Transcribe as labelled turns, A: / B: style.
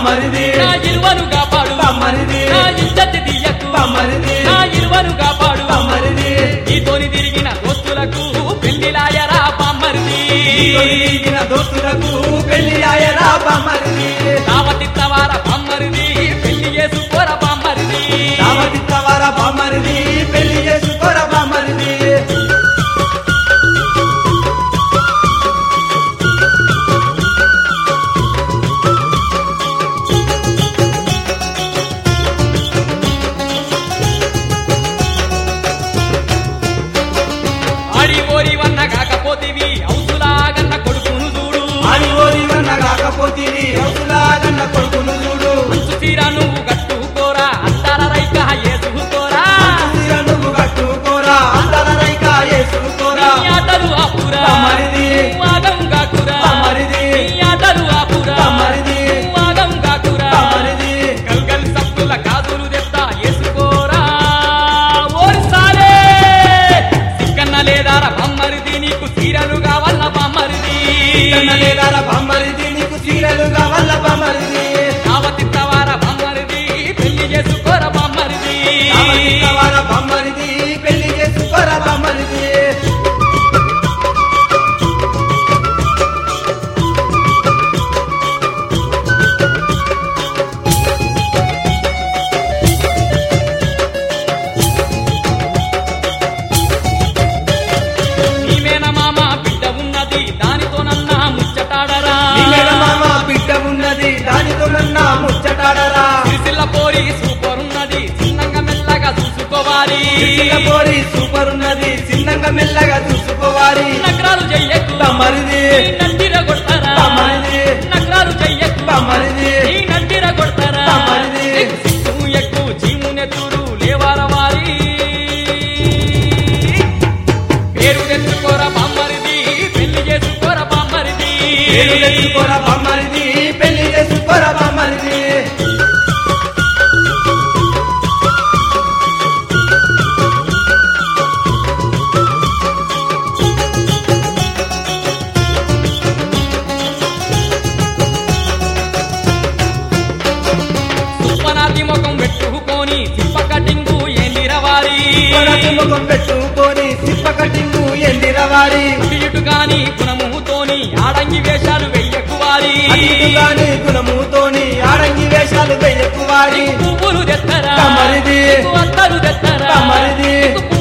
A: బామ్మరిది
B: నా ఇరువను కాపాడు
A: బామ్మరిది
B: నా ఇజ్జత్ దియ్యకు
A: బామ్మరిది
B: నా ఇరువను కాపాడు
A: బామ్మరిది
B: నీతోని తిరిగిన దోస్తులకు పెళ్లిలాయరా బామ్మరిది
A: తొలగించిన దోస్తులకు పెళ్లి ఆయరా బామ్మరిది
B: రావతిత్తవార బామ్మరిది పెళ్లి చేసుకోర బామ్మరిది
A: రామతిత్తవార బామ్మరిది పెళ్లి చేసుకోర బామ్మరిది
B: ఆడి ఓరి వన్న కాకపోతివి అవుతులాగన్న కొడుకును చూడు
A: అని ఓరి వన్న కాకపోతే అవులాగన్న కొడుకును చూడు
B: మంచు తీరా నువ్వు కట్టుకోరా అంతర రైక ఏసుకోరా
A: చీర నువ్వు కట్టుకోరా అందర రైక వేసుకోరా
B: నీ ఆటలు ఆపురా
A: బామ్మరిది.
B: వాగం కాకురా
A: బామ్మరిది.
B: నీ ఆటలు ఆపురా
A: బామ్మరిది.
B: వాగం కాకురా
A: బామ్మరిది.
B: గల్గల్ సప్పుల కాదులు తెస్తా ఏసుకోరా ఓరి సాలే సిక్కన్న లేదారా బామ్మరిది నీకు చీరలు కావాల బామ్మరిది
A: కన్న లేదార బామ్మరిది నీకు చీరలు కావాల బామ్మరిది
B: కావతిత్తవార బామ్మరిది పెళ్లి చేసుకోర బామ్మరిది
A: రామతిత్తవార బామ్మరిది పెళ్లి చేసుకోర బామ్మరిది
B: నీవేన మామ బిడ్డ ఉన్నది దానితోనన్నా ముచ్చటాడరా
A: నీ మేడ మామ బిడ్డ ఉన్నది దానితో నన్న ముచ్చటాడరా
B: సిరిసిల్ల పోరి సూపర్ ఉన్నది చిన్నంగా మెల్లగా చూసుకోవాలి
A: చిన్న పోరి సూపర్ ఉన్నది చిన్నంగా మెల్లగా చూసుకోవాలి
B: నగరాలు చెయ్యకు
A: బామ్మరిది.
B: ఈ నందిర కొడతారా
A: బామ్మరిది.
B: నగరాలు చెయ్యకు
A: బామ్మరిది.
B: ఈ నందిర కొడతారా
A: బామ్మరిది.
B: సిగ్గు ఎక్కు చీమునెత్తురు లేవార వారి పేరు తెచ్చుకోరా బామ్మరిది పెళ్లి చేసుకోరా బామ్మరిది
A: పేరు తెచ్చుకోర బామ్మరిది పెళ్లి చేసుకోర బామ్మరిది
B: సుప్పనాది ముఖం పెట్టుకొని సిప్ప కటింగు ఏందిరవారి
A: కొనటి ముఖం పెట్టుకొని సిప్ప కటింగు ఎందిరవారి
B: ఇటు గాని గుణముతోని ఆడంగి వేషాలు వెయ్యకువారి
A: అతిథుగాని గుణముతోని ఆడంగి వేషాలు వెయ్యకువారి
B: పువ్వులు తెత్తరా
A: కమ్మరిది.
B: అత్తరు తెత్తరా
A: కమ్మరిది.
B: నీకు